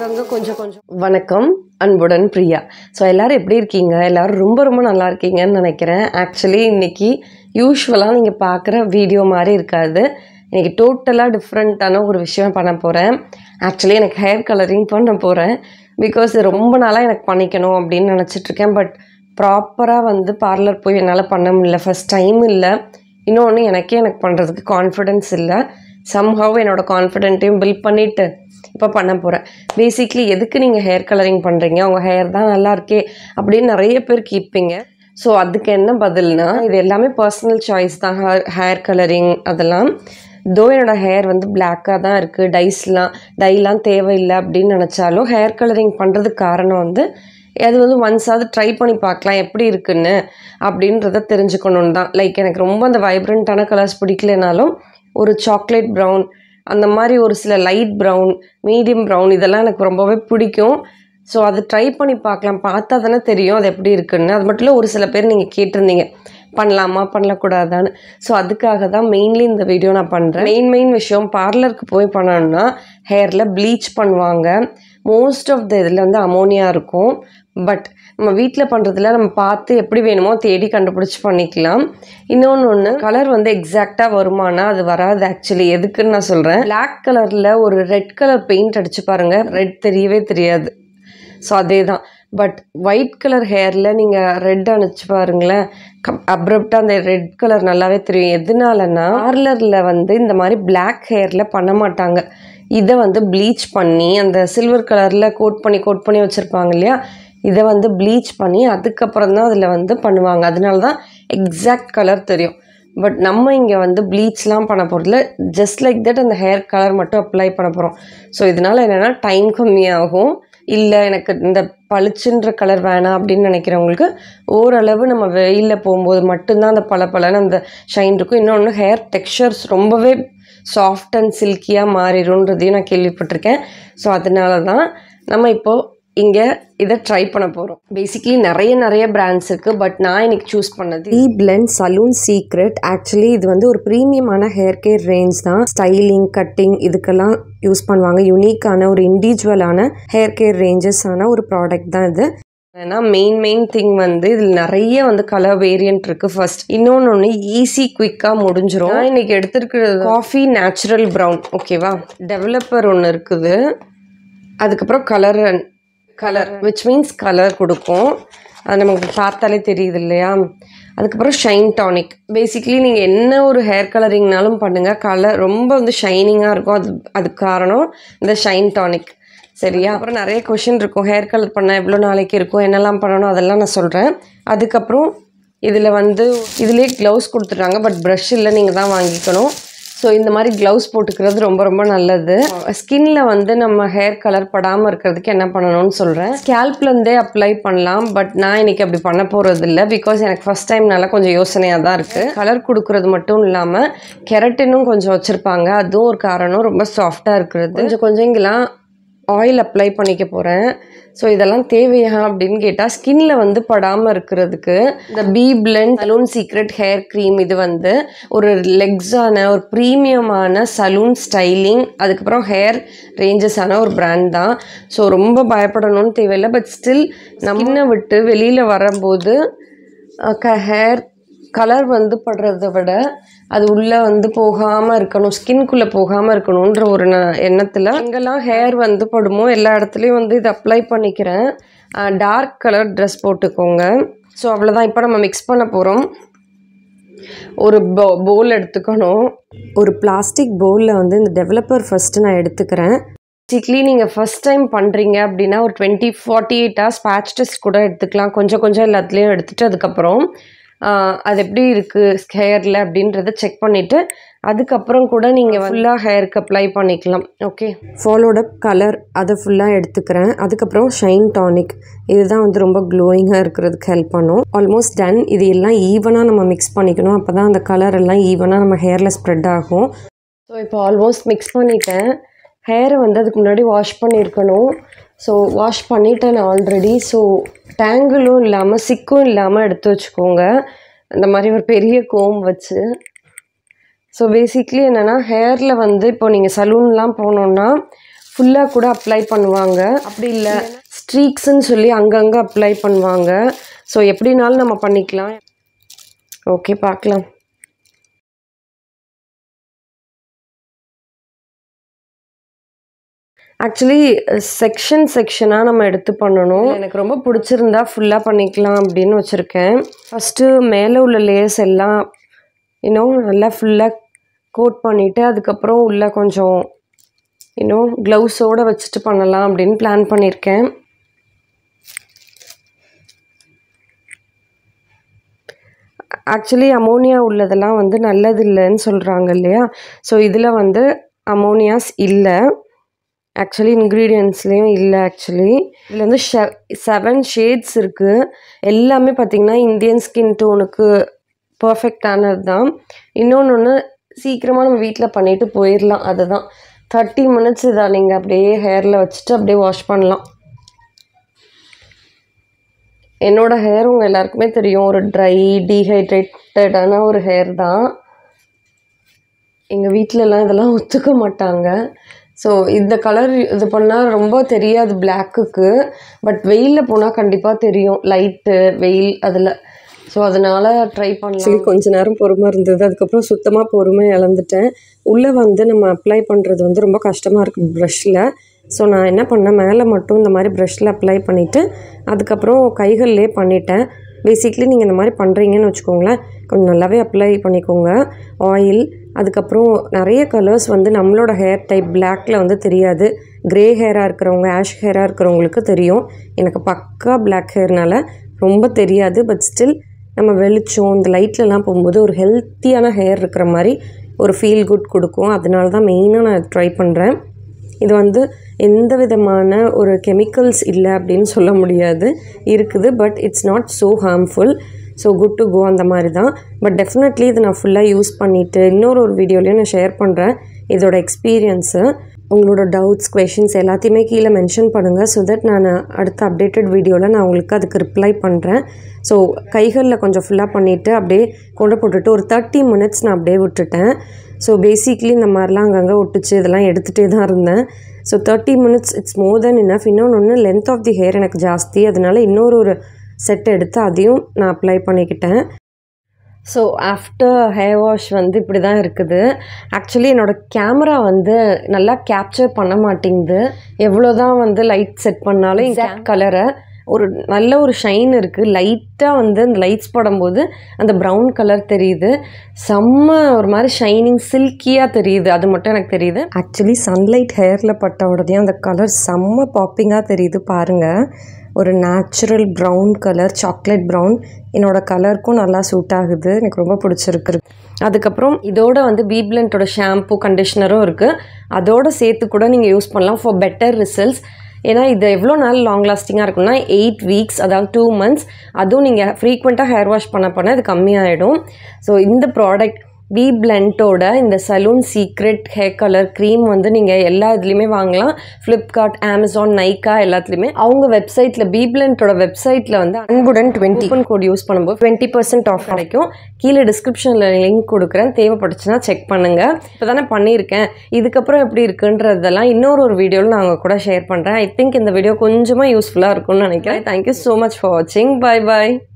அங்கங்கே கொஞ்சம் கொஞ்சம் வணக்கம் அன்புடன் பிரியா ஸோ எல்லாரும் எப்படி இருக்கீங்க எல்லாரும் ரொம்ப ரொம்ப நல்லா இருக்கீங்கன்னு நினைக்கிறேன் ஆக்சுவலி இன்னைக்கு யூஸ்வலாக நீங்கள் பார்க்குற வீடியோ மாதிரி இருக்காது இன்னைக்கு டோட்டலாக டிஃப்ரெண்ட்டான ஒரு விஷயம் பண்ண போகிறேன் ஆக்சுவலி எனக்கு ஹேர் கலரிங் பண்ண போகிறேன் பிகாஸ் ரொம்ப நாளாக எனக்கு பண்ணிக்கணும் அப்படின்னு நினச்சிட்ருக்கேன் பட் ப்ராப்பராக வந்து பார்லர் போய் என்னால் பண்ண முடியல ஃபஸ்ட் டைம் இல்லை இன்னொன்று எனக்கே எனக்கு பண்ணுறதுக்கு கான்ஃபிடென்ஸ் இல்லை சம்ஹவ் என்னோட கான்ஃபிடென்ட்டையும் பில்ட் பண்ணிவிட்டு இப்போ பண்ண போகிறேன் பேசிக்லி எதுக்கு நீங்கள் ஹேர் கலரிங் பண்ணுறீங்க உங்கள் ஹேர் தான் நல்லா இருக்கே அப்படின்னு நிறைய பேர் கேட்பீங்க ஸோ அதுக்கு என்ன பதில்னா இது எல்லாமே பர்சனல் சாய்ஸ் தான் ஹேர் கலரிங் அதெல்லாம் தோ என்னோட ஹேர் வந்து பிளாக்காக தான் இருக்குது டைஸ்லாம் டைலாம் தேவையில்லை அப்படின்னு நினச்சாலும் ஹேர் கலரிங் பண்ணுறதுக்கு காரணம் வந்து அது வந்து ஒன்ஸாவது ட்ரை பண்ணி பார்க்கலாம் எப்படி இருக்குன்னு அப்படின்றத தெரிஞ்சுக்கணுன்னு தான் லைக் எனக்கு ரொம்ப அந்த வைப்ரண்ட்டான கலர்ஸ் பிடிக்கலனாலும் ஒரு சாக்லேட் ப்ரௌன் அந்த மாதிரி ஒரு சில லைட் ப்ரௌன் மீடியம் ப்ரௌன் இதெல்லாம் எனக்கு ரொம்பவே பிடிக்கும் ஸோ அது ட்ரை பண்ணி பார்க்கலாம் பார்த்தா தானே தெரியும் அது எப்படி இருக்குன்னு அது மட்டும் இல்லை ஒரு சில பேர் நீங்கள் கேட்டிருந்தீங்க பண்ணலாமா பண்ணக்கூடாதான்னு ஸோ அதுக்காக தான் மெயின்லி இந்த வீடியோ நான் பண்ணுறேன் மெயின் மெயின் விஷயம் பார்லருக்கு போய் பண்ணணும்னா ஹேரில் ப்ளீச் பண்ணுவாங்க மோஸ்ட் ஆஃப் த இதில் வந்து அமோனியா இருக்கும் பட் நம்ம வீட்டில் பண்ணுறதுல நம்ம பார்த்து எப்படி வேணுமோ தேடி கண்டுபிடிச்சி பண்ணிக்கலாம் இன்னொன்று ஒன்று கலர் வந்து எக்ஸாக்டாக வருமானா அது வராது ஆக்சுவலி எதுக்குன்னு நான் சொல்கிறேன் பிளாக் கலரில் ஒரு ரெட் கலர் பெயிண்ட் அடிச்சு பாருங்கள் ரெட் தெரியவே தெரியாது ஸோ அதே தான் பட் ஒயிட் கலர் ஹேரில் நீங்கள் ரெட் அனுப்பிச்சு பாருங்களேன் அப்ரப்டாக அந்த ரெட் கலர் நல்லாவே தெரியும் எதனாலன்னா பார்லரில் வந்து இந்த மாதிரி பிளாக் ஹேரில் பண்ண மாட்டாங்க இதை வந்து ப்ளீச் பண்ணி அந்த சில்வர் கலரில் கோட் பண்ணி கோட் பண்ணி வச்சுருப்பாங்க இல்லையா இதை வந்து ப்ளீச் பண்ணி அதுக்கப்புறம் தான் அதில் வந்து பண்ணுவாங்க அதனால தான் எக்ஸாக்ட் கலர் தெரியும் பட் நம்ம இங்கே வந்து ப்ளீச்லாம் பண்ண போகிறதுல ஜஸ்ட் லைக் தட் அந்த ஹேர் கலர் மட்டும் அப்ளை பண்ண போகிறோம் ஸோ இதனால் என்னென்னா டைம் கம்மியாகும் இல்லை எனக்கு இந்த பளிச்சுன்ற கலர் வேணாம் அப்படின்னு நினைக்கிறவங்களுக்கு ஓரளவு நம்ம வெயிலில் போகும்போது மட்டும்தான் அந்த பல பலன்னு அந்த ஷைன் இருக்கும் இன்னொன்று ஹேர் டெக்ஸ்சர்ஸ் ரொம்பவே சாஃப்ட் அண்ட் சில்கியாக மாறிடும்ன்றதையும் நான் கேள்விப்பட்டிருக்கேன் ஸோ அதனால தான் நம்ம இப்போது இங்கே இதை ட்ரை பண்ண போகிறோம் பேசிக்லி நிறைய நிறைய பிராண்ட்ஸ் இருக்குது பட் நான் இன்னைக்கு சூஸ் பண்ணது ஈ பிளெண்ட் சலூன் சீக்ரெட் ஆக்சுவலி இது வந்து ஒரு ப்ரீமியமான ஹேர் கேர் ரேஞ்ச் தான் ஸ்டைலிங் கட்டிங் இதுக்கெல்லாம் யூஸ் பண்ணுவாங்க யூனிக்கான ஒரு இண்டிவிஜுவலான ஹேர் கேர் ரேஞ்சஸான ஒரு ப்ராடக்ட் தான் இது ஏன்னா மெயின் மெயின் திங் வந்து இதில் நிறைய வந்து கலர் வேரியன்ட் இருக்குது ஃபர்ஸ்ட் இன்னொன்று ஒன்று ஈஸி குயிக்காக முடிஞ்சிரும் நான் இன்னைக்கு எடுத்திருக்கிறது காஃபி நேச்சுரல் ப்ரௌன் ஓகேவா டெவலப்பர் ஒன்று இருக்குது அதுக்கப்புறம் colour colour which means colour கொடுக்கும் அது நமக்கு பார்த்தாலே தெரியுது இல்லையா அதுக்கப்புறம் ஷைன் டானிக் பேசிக்லி நீங்கள் என்ன ஒரு ஹேர் கலரிங்னாலும் பண்ணுங்கள் கலர் ரொம்ப வந்து ஷைனிங்காக இருக்கும் அது அதுக்கு காரணம் இந்த ஷைன் டானிக் சரியா அப்புறம் நிறைய கொஷின் இருக்கும் ஹேர் கலர் பண்ணால் எவ்வளோ நாளைக்கு இருக்கும் என்னெல்லாம் பண்ணணும் அதெல்லாம் நான் சொல்கிறேன் அதுக்கப்புறம் இதில் வந்து இதுலேயே க்ளவுஸ் கொடுத்துட்றாங்க பட் ப்ரஷ் இல்லை நீங்கள் தான் வாங்கிக்கணும் ஸோ இந்த மாதிரி க்ளவுஸ் போட்டுக்கிறது ரொம்ப ரொம்ப நல்லது ஸ்கின்ல வந்து நம்ம ஹேர் கலர் படாமல் இருக்கிறதுக்கு என்ன பண்ணணும்னு சொல்கிறேன் ஸ்கேல்ப்லேருந்தே அப்ளை பண்ணலாம் பட் நான் இன்னைக்கு அப்படி பண்ண போகிறது இல்லை பிகாஸ் எனக்கு ஃபஸ்ட் டைம்னால கொஞ்சம் யோசனையாக தான் இருக்குது கலர் கொடுக்கறது மட்டும் இல்லாமல் கெரட்டினும் கொஞ்சம் வச்சுருப்பாங்க அதுவும் ஒரு காரணம் ரொம்ப சாஃப்டாக இருக்கிறது கொஞ்சம் கொஞ்சம் இங்கெல்லாம் ஆயில் அப்ளை பண்ணிக்க போகிறேன் ஸோ இதெல்லாம் தேவையா அப்படின்னு கேட்டால் ஸ்கின்ல வந்து படாமல் இருக்கிறதுக்கு இந்த B Blunt Salon Secret hair cream இது வந்து ஒரு லெக்ஸான ஒரு ப்ரீமியமான சலூன் ஸ்டைலிங் அதுக்கப்புறம் ஹேர் ரேஞ்சஸான ஒரு பிராண்ட் தான் ஸோ ரொம்ப பயப்படணும்னு தேவையில்லை பட் ஸ்டில் நம்ம விட்டு வெளியில் வரும்போது ஹேர் கலர் வந்து படுறத விட அது உள்ளே வந்து போகாமல் இருக்கணும் ஸ்கின்குள்ளே போகாமல் இருக்கணுன்ற ஒரு ந எண்ணத்தில் எங்கெல்லாம் ஹேர் வந்து படுமோ எல்லா இடத்துலையும் வந்து இதை அப்ளை பண்ணிக்கிறேன் டார்க் கலர் ட்ரெஸ் போட்டுக்கோங்க ஸோ அவ்வளோதான் இப்போ நம்ம மிக்ஸ் பண்ண போகிறோம் ஒரு போ போல் எடுத்துக்கணும் ஒரு பிளாஸ்டிக் பவுலில் வந்து இந்த டெவலப்பர் ஃபஸ்ட்டு நான் எடுத்துக்கிறேன் பேசிக்லி நீங்கள் ஃபஸ்ட் டைம் பண்ணுறீங்க அப்படின்னா ஒரு twenty forty eight hours patch test கூட எடுத்துக்கலாம் கொஞ்சம் கொஞ்சம் எல்லாத்துலேயும் எடுத்துகிட்டு அதுக்கப்புறம் அது எப்படி இருக்குது ஹேரில் அப்படின்றத செக் பண்ணிவிட்டு அதுக்கப்புறம் கூட நீங்கள் ஃபுல்லாக ஹேருக்கு அப்ளை பண்ணிக்கலாம் ஓகே ஃபாலோட் அப் கலர் அதை ஃபுல்லாக எடுத்துக்கிறேன் அதுக்கப்புறம் ஷைன் டானிக் இதுதான் வந்து ரொம்ப க்ளோயிங்காக இருக்கிறதுக்கு ஹெல்ப் பண்ணும் ஆல்மோஸ்ட் டன் இது எல்லாம் ஈவனாக நம்ம மிக்ஸ் பண்ணிக்கணும் அப்போ தான் அந்த கலர் எல்லாம் ஈவனாக நம்ம ஹேரில் ஸ்ப்ரெட் ஆகும் ஸோ இப்போ ஆல்மோஸ்ட் மிக்ஸ் பண்ணிட்டேன் ஹேரை வந்து அதுக்கு முன்னாடி வாஷ் பண்ணியிருக்கணும் ஸோ வாஷ் பண்ணிட்டேன் ஆல்ரெடி ஸோ டேங்கிளும் இல்லாமல் சிக்கும் இல்லாமல் எடுத்து வச்சுக்கோங்க இந்த மாதிரி ஒரு பெரிய கோம் வச்சு ஸோ பேசிக்லி என்னென்னா ஹேரில் வந்து இப்போ நீங்கள் சலூன்லாம் போனோன்னா ஃபுல்லாக கூட அப்ளை பண்ணுவாங்க அப்படி இல்லை ஸ்ட்ரீக்ஸ்ன்னு சொல்லி அங்கங்கே அப்ளை பண்ணுவாங்க ஸோ எப்படினாலும் நம்ம பண்ணிக்கலாம் ஓகே பார்க்கலாம் ஆக்சுவலி செக்ஷன் செக்ஷனாக நம்ம எடுத்து பண்ணணும் எனக்கு ரொம்ப பிடிச்சிருந்தா ஃபுல்லாக பண்ணிக்கலாம் அப்படின்னு வச்சுருக்கேன் ஃபஸ்ட்டு மேலே உள்ள லேயர்ஸ் எல்லாம் இன்னும் நல்லா ஃபுல்லாக கோட் பண்ணிவிட்டு அதுக்கப்புறம் உள்ள கொஞ்சம் இன்னும் க்ளவுஸோடு வச்சுட்டு பண்ணலாம் அப்படின்னு பிளான் பண்ணியிருக்கேன் ஆக்சுவலி அமோனியா உள்ளதெல்லாம் வந்து நல்லது இல்லைன்னு சொல்கிறாங்க இல்லையா ஸோ இதில் வந்து அமோனியாஸ் இல்லை ஆக்சுவலி இன்க்ரீடியன்ட்ஸ்லேயும் இல்லை ஆக்சுவலி இதில் வந்து ஷெ செவன் ஷேட்ஸ் இருக்குது எல்லாமே பார்த்திங்கன்னா இந்தியன் ஸ்கின் டோனுக்கு பர்ஃபெக்டானது தான் இன்னொன்று ஒன்று சீக்கிரமாக நம்ம வீட்டில் பண்ணிவிட்டு போயிடலாம் அதுதான் தேர்ட்டி மினிட்ஸ் இதை நீங்கள் அப்படியே ஹேரில் வச்சுட்டு அப்படியே வாஷ் பண்ணலாம் என்னோடய ஹேர் உங்கள் எல்லாருக்குமே தெரியும் ஒரு ட்ரை டீஹைட்ரேட்டடான ஒரு ஹேர் தான் எங்கள் வீட்டிலலாம் இதெல்லாம் ஒத்துக்க மாட்டாங்க ஸோ இந்த கலர் இது பண்ணால் ரொம்ப தெரியாது பிளாக்குக்கு பட் வெயிலில் போனால் கண்டிப்பாக தெரியும் லைட்டு வெயில் அதில் ஸோ அதனால் ட்ரை பண்ணலாம் கொஞ்ச நேரம் பொறுமை இருந்தது அதுக்கப்புறம் சுத்தமாக பொறுமை இழந்துட்டேன் உள்ளே வந்து நம்ம அப்ளை பண்ணுறது வந்து ரொம்ப கஷ்டமாக இருக்குது ப்ரஷ்ஷில் ஸோ நான் என்ன பண்ணேன் மேலே மட்டும் இந்த மாதிரி ப்ரஷ்ஷில் அப்ளை பண்ணிவிட்டு அதுக்கப்புறம் கைகள்லே பண்ணிட்டேன் பேசிக்லி நீங்கள் இந்த மாதிரி பண்ணுறீங்கன்னு வச்சுக்கோங்களேன் கொஞ்சம் நல்லாவே அப்ளை பண்ணிக்கோங்க ஆயில் அதுக்கப்புறம் நிறைய கலர்ஸ் வந்து நம்மளோட ஹேர் டைப் பிளாக்ல வந்து தெரியாது க்ரே ஹேராக இருக்கிறவங்க ஆஷ் ஹேராக இருக்கிறவங்களுக்கு தெரியும் எனக்கு பக்கா பிளாக் ஹேர்னால ரொம்ப தெரியாது பட் ஸ்டில் நம்ம வெளிச்சம் இந்த லைட்லலாம் போகும்போது ஒரு ஹெல்த்தியான ஹேர் இருக்கிற மாதிரி ஒரு ஃபீல் குட் கொடுக்கும் அதனால தான் மெயினாக நான் ட்ரை பண்ணுறேன் இது வந்து எந்த விதமான ஒரு கெமிக்கல்ஸ் இல்லை அப்படின்னு சொல்ல முடியாது இருக்குது but it's not so harmful so good to go அந்த மாதிரி தான் பட் டெஃபினெட்லி இதை நான் ஃபுல்லாக யூஸ் பண்ணிவிட்டு இன்னொரு ஒரு வீடியோலையும் நான் ஷேர் பண்ணுறேன் இதோட எக்ஸ்பீரியன்ஸு உங்களோட டவுட்ஸ் கொஷின்ஸ் எல்லாத்தையுமே கீழே மென்ஷன் பண்ணுங்கள் ஸோ தட் நான் அடுத்த அப்டேட்டட் வீடியோவில் நான் உங்களுக்கு அதுக்கு ரிப்ளை பண்ணுறேன் ஸோ கைகளில் கொஞ்சம் ஃபுல்லாக பண்ணிவிட்டு அப்படியே கொண்டு போட்டுட்டு ஒரு தேர்ட்டி மினிட்ஸ் நான் அப்படியே விட்டுட்டேன் ஸோ பேசிக்லி இந்த மாதிரிலாம் அங்கங்கே ஒட்டுச்சு இதெல்லாம் எடுத்துகிட்டே தான் இருந்தேன் so thirty minutes it's more then enough இன்னொன்று ஒன்று லென்த் ஆஃப் தி ஹேர் எனக்கு ஜாஸ்தி அதனால இன்னொரு ஒரு செட் எடுத்து அதையும் நான் அப்ளை பண்ணிக்கிட்டேன் ஸோ ஆஃப்டர் ஹேர் வாஷ் வந்து இப்படி தான் இருக்குது ஆக்சுவலி என்னோடய கேமரா வந்து நல்லா கேப்சர் பண்ண மாட்டேங்குது எவ்வளோ தான் வந்து லைட் செட் பண்ணாலும் இந்த கலரை ஒரு நல்ல ஒரு ஷைன் இருக்குது லைட்டாக வந்து அந்த லைட்ஸ் படும்போது அந்த ப்ரௌன் கலர் தெரியுது செம்ம ஒரு மாதிரி ஷைனிங் சில்கியாக தெரியுது அது மட்டும் எனக்கு தெரியுது ஆக்சுவலி சன்லைட் ஹேரில் பட்ட உடனே அந்த கலர் செம்ம பாப்பிங்காக தெரியுது பாருங்கள் ஒரு natural brown colour chocolate brown என்னோடய கலருக்கும் நல்லா சூட் ஆகுது எனக்கு ரொம்ப பிடிச்சிருக்கு அதுக்கப்புறம் இதோட வந்து பீப்லண்ட்டோட ஷாம்பு கண்டிஷ்னரும் இருக்குது அதோட சேர்த்து கூட நீங்கள் யூஸ் பண்ணலாம் ஃபார் பெட்டர் ரிசல்ட்ஸ் ஏன்னா இது எவ்வளோ நாள் லாங் லாஸ்டிங்காக இருக்கும்னா எயிட் வீக்ஸ் அதாவது டூ மந்த்ஸ் அதுவும் நீங்கள் ஃப்ரீக்வெண்ட்டாக ஹேர் வாஷ் பண்ண பண்ண இது கம்மியாயிடும் ஸோ இந்த ப்ராடக்ட் பி பிளென்ட்டோட இந்த Salon Secret hair colour cream வந்து நீங்கள் எல்லா இதுலேயுமே வாங்கலாம் ஃப்ளிப்கார்ட் அமேசான் நைக்கா எல்லாத்துலேயுமே அவங்க வெப்சைட்டில் பி பிளென்ட்டோட வெப்சைட்டில் வந்து அன்புடன் டுவெண்ட்டி கூப்பன் கோட் யூஸ் பண்ணும்போது டுவெண்ட்டி பர்சன்ட் ஆஃப் கிடைக்கும் கீழே டிஸ்கிரிப்ஷனில் லிங்க் கொடுக்குறேன் தேவைப்பட்டுச்சுன்னா செக் பண்ணுங்கள் இப்போ தானே பண்ணியிருக்கேன் இதுக்கப்புறம் எப்படி இருக்குன்றதெல்லாம் இன்னொரு ஒரு வீடியோவில் நான் உங்கள் கூட ஷேர் பண்ணுறேன் ஐ திங்க் இந்த வீடியோ கொஞ்சமாக யூஸ்ஃபுல்லாக இருக்கும்னு நினைக்கிறேன் தேங்க்யூ ஸோ மச் ஃபார் வாட்சிங் பை பாய்